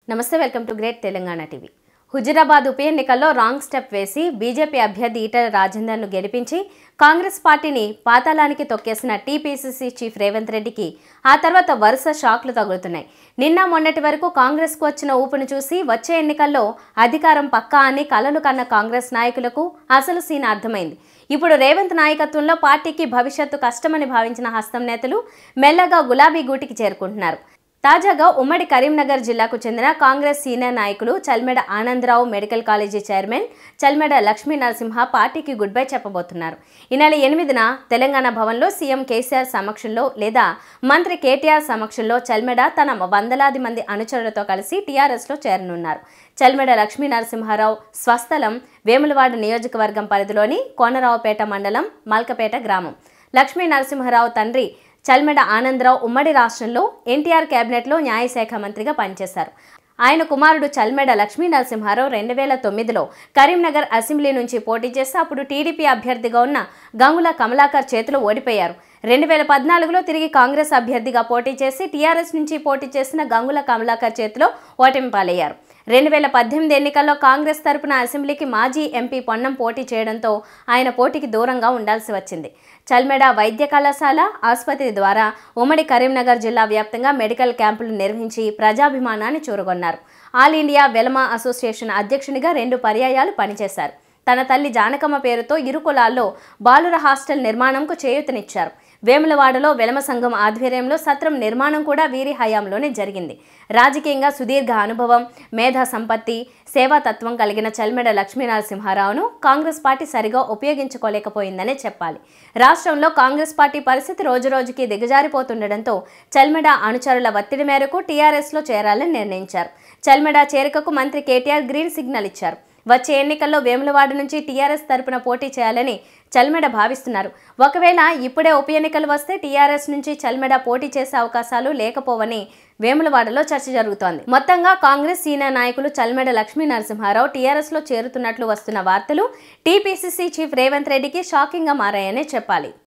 నమస్తే welcome to great Telangana TV Huzurabad ఉప ఎన్నికల్లో రాంగ్ స్టెప్ వేసి బీజేపీ అభ్యర్థి ఈటల రాజేందర్ను గెలిపించి కాంగ్రెస్ పార్టీని పాతాళానికి తొక్కేసిన టీపీసీసీ చీఫ్ రేవంత్ రెడ్డికి ఆ తర్వాత వరుస షాక్లు తగులుతున్నాయి నిన్న మొన్నటి వరకు కాంగ్రెస్కు వచ్చిన ఊపును చూసి వచ్చే ఎన్నికల్లో అధికారం పక్కా అని కలలు కన్న కాంగ్రెస్ నాయకులకు అసలు సీన్ అర్థమైంది ఇప్పుడు రేవంత్ నాయకత్వంలో పార్టీకి భవిష్యత్తు కష్టమని భావించిన హస్తం నేతలు మెల్లగా గులాబీ గూటికి చేరుకుంటున్నారు తాజాగా ఉమ్మడి కరీంనగర్ జిల్లాకు చెందిన కాంగ్రెస్ సీనియర్ నాయకులు Chalmeda Anandarao medical college chairman Chalmeda Lakshmi Narasimha పార్టీకి గుడ్ బై చెప్పబోతున్నారు ఈ నెల ఎనిమిదిన తెలంగాణ భవన్లో సీఎం కేసీఆర్ సమక్షంలో లేదా మంత్రి కేటీఆర్ సమక్షంలో చల్మెడ తన వందలాది మంది అనుచరులతో కలిసి టీఆర్ఎస్లో చేరనున్నారు చల్మెడ లక్ష్మీ నరసింహారావు స్వస్థలం వేములవాడ నియోజకవర్గం పరిధిలోని కోనరావుపేట మండలం మల్కపేట గ్రామం లక్ష్మీ నరసింహారావు తండ్రి చల్మెడ ఆనందరావు ఉమ్మడి రాష్ట్రంలో ఎన్టీఆర్ కేబినెట్లో న్యాయశాఖ మంత్రిగా పనిచేశారు ఆయన కుమారుడు చల్మెడ లక్ష్మీ నరసింహారావు రెండు వేల తొమ్మిదిలో కరీంనగర్ అసెంబ్లీ నుంచి పోటీ చేస్తే అప్పుడు టీడీపీ అభ్యర్థిగా ఉన్న గంగుల కమలాకర్ చేతిలో ఓడిపోయారు రెండు వేల పద్నాలుగులో తిరిగి కాంగ్రెస్ అభ్యర్థిగా పోటీ చేసి టీఆర్ఎస్ నుంచి పోటీ చేసిన గంగుల కమలాకర్ చేతిలో ఓటమి పాలయ్యారు రెండు వేల పద్దెనిమిది ఎన్నికల్లో కాంగ్రెస్ తరపున అసెంబ్లీకి మాజీ ఎంపీ పొన్నం పోటీ చేయడంతో ఆయన పోటీకి దూరంగా ఉండాల్సి వచ్చింది చల్మెడ వైద్య కళాశాల ఆసుపత్రి ద్వారా ఉమ్మడి కరీంనగర్ జిల్లా వ్యాప్తంగా మెడికల్ క్యాంపులు నిర్వహించి ప్రజాభిమానాన్ని చూరగొన్నారు ఆల్ ఇండియా వెలమా అసోసియేషన్ అధ్యక్షునిగా రెండు పర్యాయాలు పనిచేశారు తన తల్లి జానకమ్మ పేరుతో ఇరు కులాల్లో బాలుర హాస్టల్ నిర్మాణంకు చేయూతనిచ్చారు వేములవాడలో వెలమ సంఘం ఆధ్వర్యంలో సత్రం నిర్మాణం కూడా వీరి హయాంలోనే జరిగింది రాజకీయంగా సుదీర్ఘ అనుభవం మేధా సంపత్తి సేవాతత్వం కలిగిన చల్మెడ లక్ష్మీనరసింహారావును కాంగ్రెస్ పార్టీ సరిగా ఉపయోగించుకోలేకపోయిందనే చెప్పాలి రాష్ట్రంలో కాంగ్రెస్ పార్టీ పరిస్థితి రోజురోజుకి దిగజారిపోతుండటంతో చల్మెడ అనుచరుల ఒత్తిడి మేరకు టీఆర్ఎస్లో చేరాలని నిర్ణయించారు చల్మెడ చేరికకు మంత్రి కేటీఆర్ గ్రీన్ సిగ్నల్ ఇచ్చారు వచ్చే ఎన్నికల్లో వేములవాడ నుంచి టీఆర్ఎస్ తరపున పోటీ చేయాలని చల్మెడ భావిస్తున్నారు ఒకవేళ ఇప్పుడే ఉప ఎన్నికలు వస్తే టీఆర్ఎస్ నుంచి చల్మెడ పోటీ చేసే అవకాశాలు లేకపోవని వేములవాడలో చర్చ జరుగుతోంది మొత్తంగా కాంగ్రెస్ సీనియర్ నాయకులు చల్మెడ లక్ష్మీ నరసింహారావు టీఆర్ఎస్ లో చేరుతున్నట్లు వస్తున్న వార్తలు టీపీసీసీ చీఫ్ రేవంత్ రెడ్డికి షాకింగ్ గా మారాయనే చెప్పాలి